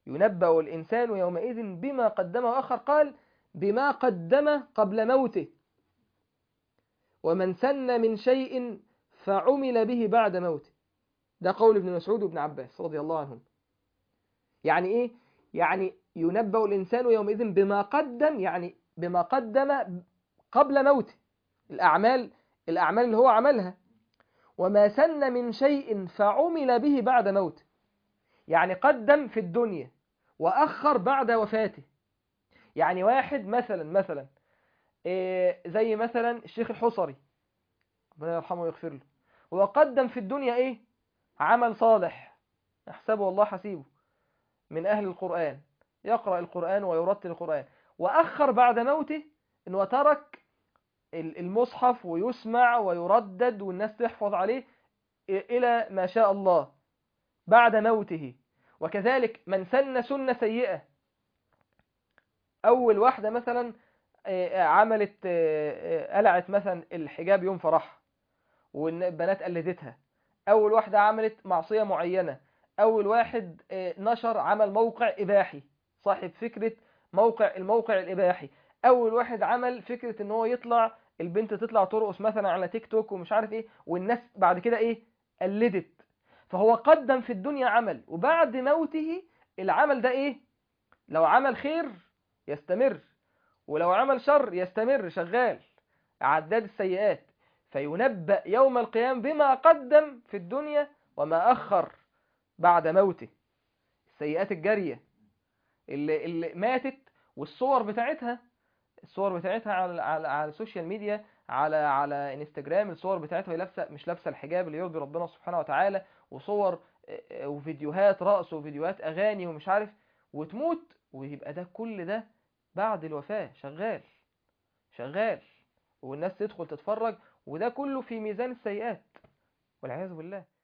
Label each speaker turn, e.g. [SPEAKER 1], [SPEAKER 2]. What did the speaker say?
[SPEAKER 1] ينبأ الإنسان يومئذ بما قدم وأخر قال بما قدم قبل موته ومن سن من شيء فعمل به بعد موته ده قول ابن مسعود وابن عباس رضي الله عنهم يعني إيه؟ يعني ينبأ الإنسان يومئذ بما قدم يعني بما قدم قبل موته الأعمال الأعمال اللي هو عملها وما سن من شيء فعمل به بعد موته يعني قدم في الدنيا وأخر بعد وفاته يعني واحد مثلا مثلا إيه زي مثلا الشيخ الحصري ربنا يرحمه ويغفر له هو قدم في الدنيا ايه عمل صالح احسبه الله حسيبه من أهل القرآن يقرأ القرآن ويرتل القرآن وأخر بعد موته انه ترك المصحف ويسمع ويردد والناس تحفظ عليه إلى ما شاء الله بعد موته وكذلك من سن سنة سيئة أول واحدة مثلا عملت قلعت مثلا الحجاب يوم فرح والبنات قلدتها أول واحدة عملت معصية معينة أول واحد نشر عمل موقع إباحي صاحب فكرة موقع الموقع الإباحي أول واحد عمل فكرة إن هو يطلع البنت تطلع ترقص مثلا على تيك توك ومش عارف إيه والناس بعد كده إيه قلدت فهو قدم في الدنيا عمل وبعد موته العمل ده إيه لو عمل خير يستمر ولو عمل شر يستمر شغال عداد السيئات فينبأ يوم القيام بما قدم في الدنيا وما أخر بعد موته السيئات الجارية اللي, اللي ماتت والصور بتاعتها الصور بتاعتها على على على السوشيال ميديا على على انستجرام الصور بتاعتها لابسه مش لابسه الحجاب اللي يرضي ربنا سبحانه وتعالى وصور وفيديوهات رقص وفيديوهات اغاني ومش عارف وتموت ويبقى ده كل ده بعد الوفاة شغال شغال والناس تدخل تتفرج وده كله في ميزان السيئات والعياذ بالله